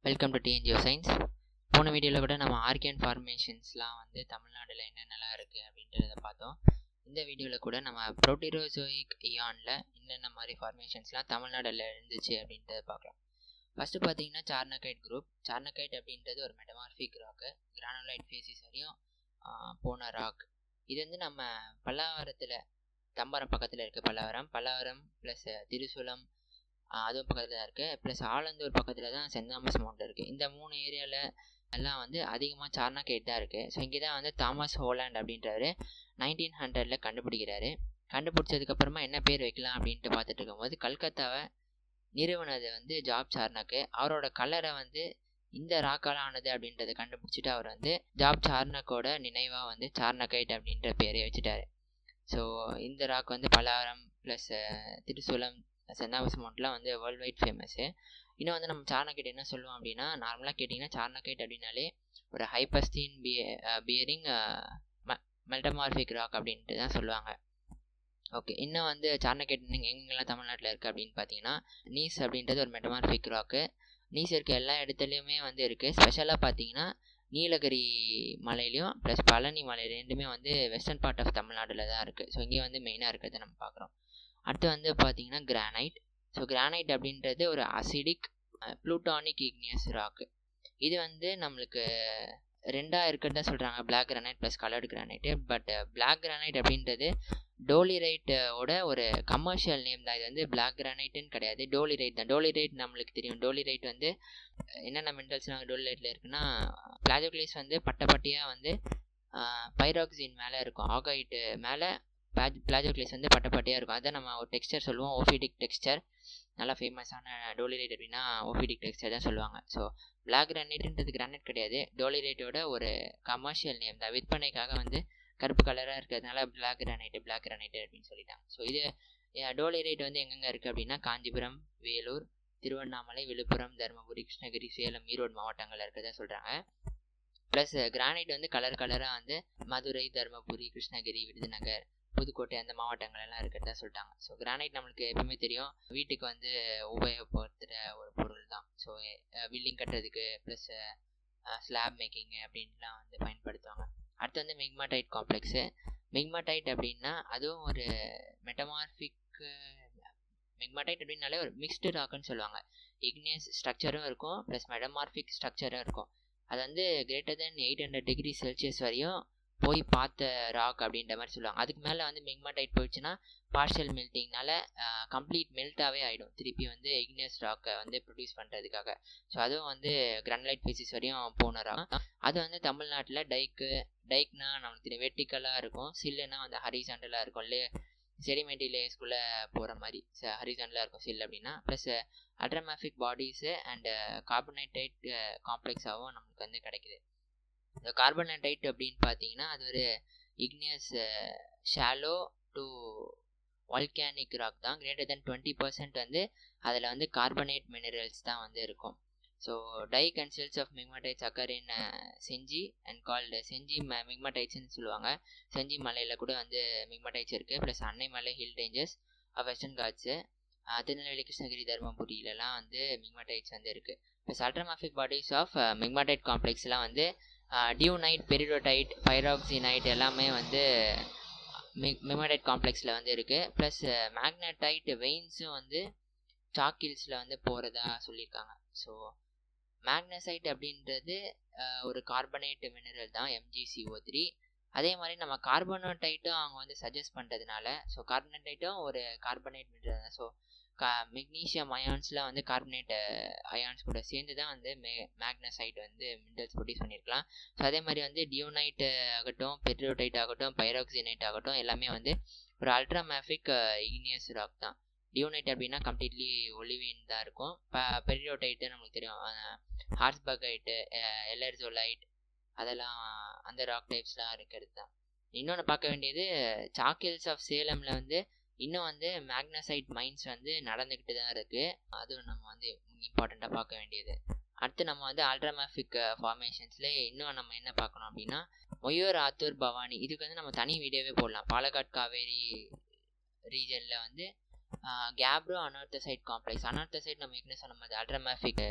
welcome to டிஎன்ஜிஓ science போன வீடியோவில் கூட நம்ம ஆர்கியன் ஃபார்மேஷன்ஸ்லாம் வந்து தமிழ்நாட்டில் என்னென்னலாம் இருக்குது அப்படின்றத பார்த்தோம் இந்த வீடியோவில் கூட நம்ம ப்ரோட்டிரோசோயிக் இயானில் என்னென்ன மாதிரி ஃபார்மேஷன்ஸ்லாம் தமிழ்நாட்டில் இருந்துச்சு அப்படின்றத பார்க்கலாம் ஃபஸ்ட்டு பார்த்தீங்கன்னா சார்னகைட் குரூப் சார்னகைட் அப்படின்றது ஒரு மெட்டமார்பிக் ராக்கு கிரானுலைட் ஃபேசிஸ் வரையும் போன ராக் இது வந்து நம்ம பல்லாவரத்தில் தம்பரம் பக்கத்தில் இருக்குது பல்லாவரம் பல்லாவரம் ப்ளஸ் திருசூலம் அதுவும் பக்கத்தில் தான் இருக்குது ப்ளஸ் ஆலந்தூர் பக்கத்தில் தான் சென்ட் தாமஸ் மவுண்ட் இருக்குது இந்த மூணு ஏரியாவில் எல்லாம் வந்து அதிகமாக சார்னாகேட் தான் இருக்குது ஸோ இங்கே தான் வந்து தாமஸ் ஹோலாண்ட் அப்படின்றவர் நைன்டீன் ஹண்ட்ரடில் கண்டுபிடிக்கிறாரு கண்டுபிடிச்சதுக்கப்புறமா என்ன பேர் வைக்கலாம் அப்படின்ட்டு பார்த்துட்டு இருக்கும்போது கல்கத்தாவை நிறுவனது வந்து ஜாப் சார்னாக்கு அவரோட கலரை வந்து இந்த ராக்கால் ஆனது அப்படின்றத கண்டுபிடிச்சிட்டு அவர் வந்து ஜாப் சார்னக்கோட நினைவாக வந்து சார்னகைட் அப்படின்ற பேரை வச்சுட்டாரு ஸோ இந்த ராக் வந்து பலாரம் ப்ளஸ் திருசூலம் சென்னாபஸ் மவுண்ட்லாம் வந்து வேர்ல்டு வைட் ஃபேமஸ்ஸு இன்னும் வந்து நம்ம சார்னகைட் என்ன சொல்லுவோம் அப்படின்னா நார்மலாக கேட்டிங்கன்னா சார்னகைட் அப்படின்னாலே ஒரு ஹைப்பஸ்தீன் பி பியரிங் மெல்டமார்பிக் ராக் அப்படின்ட்டு தான் சொல்லுவாங்க ஓகே இன்னும் வந்து சார்னகைட் நீங்கள் எங்கெங்கெல்லாம் தமிழ்நாட்டில் இருக்குது அப்படின்னு பார்த்தீங்கன்னா நீஸ் அப்படின்றது ஒரு மெட்டமார்பிக் ராக்கு நீஸ் இருக்க எல்லா இடத்துலையுமே வந்து இருக்குது ஸ்பெஷலாக பார்த்தீங்கன்னா நீலகிரி மலையிலையும் ப்ளஸ் பழனி மலை ரெண்டுமே வந்து வெஸ்டர்ன் பார்ட் ஆஃப் தமிழ்நாட்டில் தான் இருக்குது ஸோ இங்கே வந்து மெயினாக இருக்கிறத நம்ம பார்க்குறோம் அடுத்து வந்து பார்த்தீங்கன்னா கிரானைட் ஸோ கிரானைட் அப்படின்றது ஒரு அசிடிக் ப்ளூட்டானிக் இக்னியஸ் ராக்கு இது வந்து நம்மளுக்கு ரெண்டாக இருக்கிறதா சொல்கிறாங்க black granite plus coloured granite but black granite அப்படின்றது டோலிரைட்டோட ஒரு கமர்ஷியல் நேம் தான் இது வந்து பிளாக் கிரானைட்டுன்னு கிடையாது டோலிரைட் தான் டோலிரைட் நம்மளுக்கு தெரியும் டோலிரைட் வந்து என்னென்ன மினரல்ஸ்லாம் டோலிரைட்டில் இருக்குன்னா பிளாஜோக்ளேஸ் வந்து பட்டை பட்டையாக வந்து பைராக்சின் மேலே இருக்கும் ஆகாயிட்டு மேலே பிளாஜோக்ளேஸ் வந்து பட்டை பட்டையாக இருக்கும் அதை நம்ம ஒரு டெக்ஸ்டர் சொல்லுவோம் ஓஃபிடிக் டெக்ஸ்டர் நல்லா ஃபேமஸான டோலிரைட் அப்படின்னா ஓஃபிடிக் டெக்ஸ்டர் தான் சொல்லுவாங்க ஸோ பிளாக் கிரானைட்ன்றது கிரானைட் கிடையாது டோலிரைட்டோட ஒரு கமர்ஷியல் நேம் தான் விற்பனைக்காக வந்து கருப்பு கலராக இருக்கிறதுனால பிளாக் கிரானைட்டு பிளாக் கிரானைட்டு அப்படின்னு சொல்லிட்டாங்க ஸோ இது டோலிரைட் வந்து எங்கெங்கே இருக்குது அப்படின்னா காஞ்சிபுரம் வேலூர் திருவண்ணாமலை விழுப்புரம் தருமபுரி கிருஷ்ணகிரி சேலம் ஈரோடு மாவட்டங்களில் இருக்கிறதா சொல்கிறாங்க ப்ளஸ் கிரானைட் வந்து கலர் கலராக வந்து மதுரை தருமபுரி கிருஷ்ணகிரி விருதுநகர் புதுக்கோட்டை அந்த மாவட்டங்களெல்லாம் இருக்கிறதா சொல்லிட்டாங்க ஸோ கிரானைட் நம்மளுக்கு எப்பவுமே தெரியும் வீட்டுக்கு வந்து உபயோகப்படுத்துகிற ஒரு பொருள் தான் ஸோ பில்டிங் கட்டுறதுக்கு ப்ளஸ் ஸ்லாப் மேக்கிங்கு அப்படின்லாம் வந்து பயன்படுத்துவாங்க அடுத்து வந்து மெக்மாடைட் காம்ப்ளெக்ஸு மெக்மாடைட் அப்படின்னா அதுவும் ஒரு மெட்டமார்பிக் மெக்மாடைட் அப்படின்னாலே ஒரு மிக்ஸ்டு ராக்குன்னு சொல்லுவாங்க இக்னியஸ் ஸ்ட்ரக்சரும் இருக்கும் ப்ளஸ் மெட்டமார்பிக் ஸ்ட்ரக்சரும் இருக்கும் அது வந்து greater than eight hundred degree Celsius வரையும் போய் பார்த்த ராக் அப்படின்ற மாதிரி சொல்லுவாங்க அதுக்கு மேலே வந்து மெக்மாடைட் போயிடுச்சுன்னா பார்ஷியல் மெல்ட்டிங்னால கம்ப்ளீட் மெல்ட்டாகவே ஆகிடும் திருப்பி வந்து இக்னியஸ் ராக்கை வந்து ப்ரொடியூஸ் பண்ணுறதுக்காக ஸோ அதுவும் வந்து கிரானலைட் ஃபேசிஸ் வரையும் போன ராக் அது வந்து தமிழ்நாட்டில் டைக்கு டைக்னா நம்மளுக்கு தெரியும் வெர்டிக்கலாக இருக்கும் சில்லுனா வந்து ஹரிசாண்டலாக இருக்கும் லே செடிமெண்டி லேயர்ஸ்குள்ளே போகிற மாதிரி ஹரிசாண்டலாக இருக்கும் சில் அப்படின்னா plus ultramafic bodies and carbonatite காம்ப்ளெக்ஸாகவும் நம்மளுக்கு வந்து கிடைக்குது இந்த கார்பனேட்டைட் அப்படின்னு பார்த்தீங்கன்னா அது ஒரு igneous shallow to volcanic rock தான் கிரேட்டர் தென் டுவெண்ட்டி பர்சன்ட் வந்து அதில் வந்து கார்பனேட் மினரல்ஸ் தான் வந்து இருக்கும் ஸோ டை கன்சில்ஸ் of migmatites occur in Gingee and called Gingee ம மிக்மடைட்ஸ்னு சொல்லுவாங்க செஞ்சி மலையில் கூட வந்து மிக்மடைட்ஸ் இருக்குது plus Anaimalai hill ranges Western Ghats Tirunelveli Krishnagiri தருமபுரியிலலாம் வந்து மிக்மடைட்ஸ் வந்து இருக்குது plus ultramafic bodies of migmatite காம்ப்ளெக்ஸ்லாம் வந்து டியூனைட் பெரிடோடைட் பைராக்சினைட் எல்லாமே வந்து மெமடைட் காம்ப்ளெக்ஸில் வந்து இருக்குது ப்ளஸ் மேக்னடைட் வெயின்ஸும் வந்து சாக்கில்ஸில் வந்து போகிறதா சொல்லியிருக்காங்க ஸோ மேக்னசைட் அப்படின்றது ஒரு கார்பனேட் மினரல் தான் எம்ஜிசிஓ த்ரீ அதே மாதிரி நம்ம கார்பனோடைட்டும் அவங்க வந்து சஜஸ்ட் பண்ணுறதுனால ஸோ கார்பனேட்டைட்டும் ஒரு கார்பனேட் மினரல் தான் ஸோ கா மெக்னீஷியம் அயான்ஸ்லாம் வந்து கார்பனேட் அயான்ஸ் கூட சேர்ந்து தான் வந்து மே மேக்னசைட் வந்து மினரல்ஸ் ப்ரொடியூஸ் பண்ணியிருக்கலாம் ஸோ அதே மாதிரி வந்து டியோனைட் ஆகட்டும் பெட்ரோடைட் ஆகட்டும் பைராக்சினைட் ஆகட்டும் எல்லாமே வந்து ஒரு அல்ட்ராமேஃபிக் இக்னியஸ் ராக் தான் டியோனைட் அப்படின்னா கம்ப்ளீட்லி ஒலிவின் தான் இருக்கும் ப பெரியோடைட்டு நம்மளுக்கு தெரியும் ஹார்ஸ்பகைட்டு எலர்ஜோலைட் அதெல்லாம் அந்த ராக் டைப்ஸ்லாம் இருக்கிறது தான் இன்னொன்று பார்க்க வேண்டியது சாக்கில்ஸ் ஆஃப் சேலமில் வந்து இன்னும் வந்து மேக்னசைட் மைன்ஸ் வந்து நடந்துக்கிட்டு தான் இருக்குது அதுவும் நம்ம வந்து இம்பார்ட்டண்ட்டாக பார்க்க வேண்டியது அடுத்து நம்ம வந்து அல்ட்ராமேஃபிக் ஃபார்மேஷன்ஸில் இன்னும் நம்ம என்ன பார்க்கணும் அப்படின்னா மொய்யூர் ஆத்தூர் பவானி இதுக்கு வந்து நம்ம தனி வீடியோவே போடலாம் பாலக்காட் காவேரி ரீஜனில் வந்து கேப்ரோ அனார்த்தசைட் காம்ப்ளெக்ஸ் அனார்த்தசைட் நம்ம ஏற்கனவே சொன்ன மாதிரி அல்ட்ராமேஃபிக்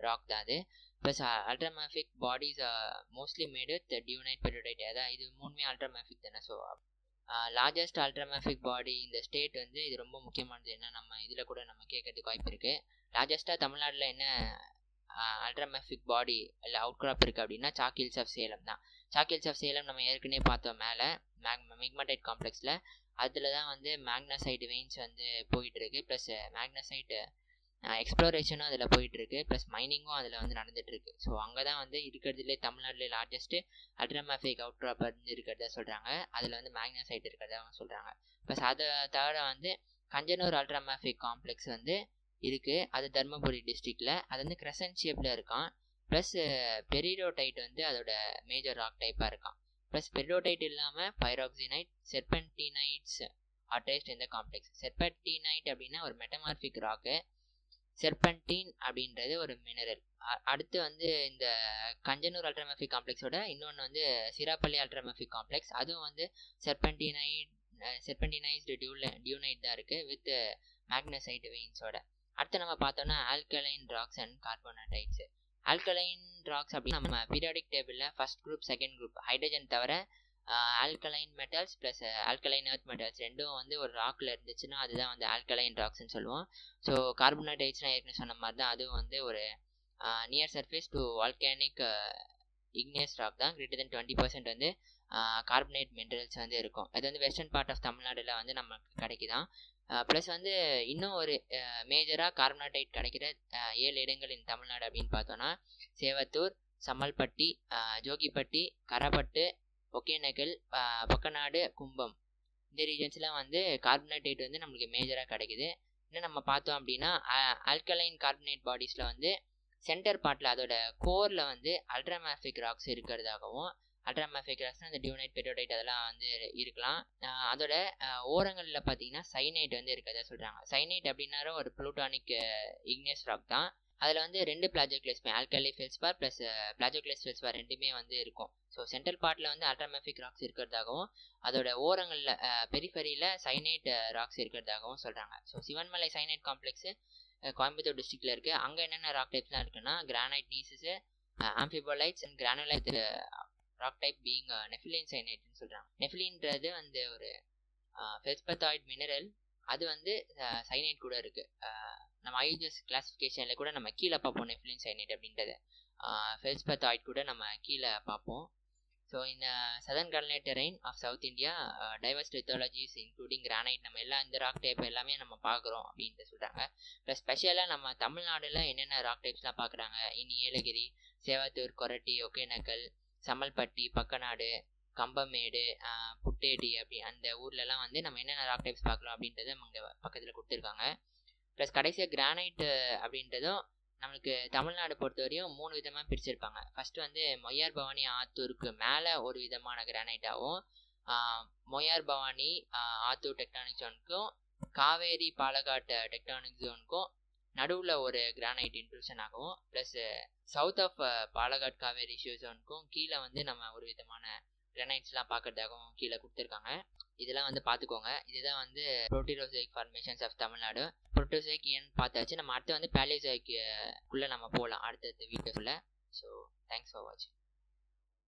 ராக் தான் அது plus ultramafic bodies mostly made with dunite peridotite அதான் இது மூணுமே அல்ட்ராமேஃபிக் தானே ஸோ லார்ஜஸ்ட் அல்ட்ராமேஃபிக் பாடி இந்த ஸ்டேட் வந்து இது ரொம்ப முக்கியமானது ஏன்னா நம்ம இதில் கூட நம்ம கேட்கறதுக்கு வாய்ப்பு இருக்குது லார்ஜஸ்ட்டாக தமிழ்நாட்டில் என்ன அல்ட்ராமேஃபிக் பாடி இல்லை அவுட் கிராப் இருக்குது அப்படின்னா சாக் ஹில்ஸ் ஆஃப் சேலம் தான் சாக் ஹில்ஸ் ஆஃப் சேலம் நம்ம ஏற்கனவே பார்த்தோம் மேலே மேக் மிக்மடைட் காம்ப்ளெக்ஸில் அதில் தான் வந்து மேக்னசைட் வெயின்ஸ் வந்து போயிட்டுருக்கு ப்ளஸ் மேக்னசைட் எக்ஸ்ப்ளோரேஷனும் அதில் போயிட்டுருக்கு ப்ளஸ் மைனிங்கும் அதில் வந்து நடந்துகிட்ருக்கு ஸோ அங்கே தான் வந்து இருக்கிறதுலே தமிழ்நாட்டிலே லார்ஜஸ்ட்டு அல்ட்ராமேஃபிக் அவுட் கிராப் வந்து இருக்கிறதா சொல்கிறாங்க அதில் வந்து மேக்னசைட் இருக்கிறதா சொல்கிறாங்க ப்ளஸ் அதை தவிர வந்து கஞ்சனூர் அல்ட்ராமேஃபிக் காம்ப்ளெக்ஸ் வந்து இருக்குது அது தருமபுரி டிஸ்ட்ரிக்டில் அது வந்து கிரசன்ட் ஷேப்பில் இருக்கான் ப்ளஸ் பெரிடோடைட் வந்து அதோட மேஜர் ராக் டைப்பாக இருக்கான் ப்ளஸ் பெரிடோடைட் இல்லாமல் பைராக்சினைட் செர்பன்டினைட்ஸ் அட்டைஸ்ட் இந்த காம்ப்ளெக்ஸ் செர்பன்டினைட் அப்படின்னா ஒரு மெட்டமார்பிக் ராக்கு செர்பன்டீன் அப்படின்றது ஒரு மினரல் அடுத்து வந்து இந்த கஞ்சனூர் அல்ட்ராமேஃபிக் காம்ப்ளெக்ஸோட இன்னொன்று வந்து சிராப்பள்ளி அல்ட்ராமேஃபிக் காம்ப்ளெக்ஸ் அதுவும் வந்து செர்பன்டினைட் செர்பன்டினைஸ்டு டியூல டியூனைட் தான் இருக்குது வித் மேக்னசைட் வெயின்ஸோட அடுத்து நம்ம பார்த்தோம்னா alkaline rocks and carbonatites alkaline rocks அப்படின்னு நம்ம பீரியாடிக் டேபிளில் first group second group hydrogen தவிர alkaline metals plus alkaline earth metals ரெண்டும் வந்து ஒரு ராக்கில் இருந்துச்சுன்னா அதுதான் வந்து ஆல்கலைன் ராக்ஸ்னு சொல்லுவோம் ஸோ கார்போனடைட்ஸ்னால் ஏற்கனவே சொன்ன மாதிரி தான் அதுவும் வந்து ஒரு near surface to volcanic igneous rock தான் கிரேட்டர் தென் டுவெண்ட்டி பர்சன்ட் வந்து கார்பனேட் மினரல்ஸ் வந்து இருக்கும் அது வந்து வெஸ்டர்ன் பார்ட் ஆஃப் தமிழ்நாடுல வந்து நமக்கு கிடைக்குதான் ப்ளஸ் வந்து இன்னும் ஒரு மேஜராக கார்பனடைட் கிடைக்கிற ஏழு இடங்கள் இந்த தமிழ்நாடு அப்படின்னு பார்த்தோன்னா சேவத்தூர் சம்மல்பட்டி ஜோகிப்பட்டி கரப்பட்டு ஒகேனக்கல் பக்கநாடு கும்பம் இந்த ரீஜன்ஸ்லாம் வந்து கார்பனேட்டேட் வந்து நம்மளுக்கு மேஜராக கிடைக்குது இன்னும் நம்ம பார்த்தோம் அப்படின்னா ஆல்கலைன் கார்பனேட் பாடிஸில் வந்து சென்டர் பார்ட்டில் அதோட கோரில் வந்து அல்ட்ராமேஃபிக் ராக்ஸ் இருக்கிறதாகவும் அல்ட்ராமேஃபிக் ராக்ஸ் அந்த டியூனைட் பெட்ரோடைட் அதெல்லாம் வந்து இருக்கலாம் அதோட ஓரங்களில் பார்த்தீங்கன்னா சைனைட் வந்து இருக்கிறதா சொல்கிறாங்க சைனைட் அப்படின்னாலும் ஒரு ப்ளூட்டானிக் இக்னஸ் ராக் தான் அதில் வந்து ரெண்டு பிளாஜோக்ளேஸ்மே alkali feldspar plus plagioclase feldspar ரெண்டுமே வந்து இருக்கும் ஸோ சென்ட்ரல் பார்ட்டில் வந்து அல்ட்ராமேஃபிக் ராக்ஸ் இருக்கிறதாகவும் அதோட ஓரங்களில் பெரிஃபரியில் சைனைட் ராக்ஸ் இருக்கிறதாகவும் சொல்கிறாங்க so Sivanmalai syenite complex Coimbatore டிஸ்ட்ரிக்டில் இருக்குது அங்கே என்னென்ன ராக் டைப்ஸ்லாம் இருக்குன்னா granite gneisses amphibolites and granulite rock type being nepheline சைனைட்னு சொல்கிறாங்க நெஃபிலின்றது வந்து ஒரு ஃபெல்ஸ்பத்தாய்ட் மினரல் அது வந்து சைனைட் கூட இருக்குது நம்ம ஐஜஸ் கிளாஸிஃபிகேஷனில் கூட நம்ம கீழே பார்ப்போம் நெஃபிலின் சைனைட் அப்படின்றத ஃபெல்ஸ்பத்தாய்ட் கூட நம்ம கீழே பார்ப்போம் ஸோ இந்த southern garnet terrain of south India diverse lithologies including granite நம்ம எல்லாம் இந்த ராக் டைப் எல்லாமே நம்ம பார்க்குறோம் அப்படின்ட்டு சொல்கிறாங்க ப்ளஸ் ஸ்பெஷலாக நம்ம தமிழ்நாடுல என்னென்ன ராக் டைப்ஸ்லாம் பார்க்குறாங்க இனி ஏலகிரி சேவத்தூர் கொரட்டி ஒகேனக்கல் சம்மல்பட்டி பக்கநாடு கம்பமேடு புட்டேடி அப்படி அந்த ஊர்லலாம் வந்து நம்ம என்னென்ன ராக் டைப்ஸ் பார்க்கலாம் அப்படின்றத அங்கே பக்கத்தில் கொடுத்துருக்காங்க ப்ளஸ் கடைசியாக கிரானைட் அப்படின்றதும் நம்மளுக்கு தமிழ்நாடு பொறுத்தவரையும் மூணு விதமாக பிரிச்சிருப்பாங்க ஃபஸ்ட்டு வந்து மொய்யார் பவானி ஆத்தூருக்கு மேலே ஒரு விதமான கிரானைட்டாகவும் மொய்யார் பவானி ஆத்தூர் டெக்டானிக் ஜோனுக்கும் காவேரி பாலகாட் டெக்டானிக் ஜோனுக்கும் நடுவில் ஒரு கிரானைட் இன்ட்ரூஷன் ஆகவும் plus south of Palghat Kaveri shear ஜோனுக்கும் கீழே வந்து நம்ம ஒரு விதமான கிரானைட்ஸ்லாம் பார்க்கறதாகவும் கீழே கொடுத்துருக்காங்க இதெல்லாம் வந்து பார்த்துக்கோங்க இதுதான் வந்து Proterozoic formations of Tamil Nadu Proterozoic ஏன்னு பார்த்தாச்சு நம்ம அடுத்து வந்து பேலியோசைக்குள்ளே நம்ம போகலாம் அடுத்தடுத்த வீடியோஸில் ஸோ தேங்க்ஸ் ஃபார் வாட்சிங்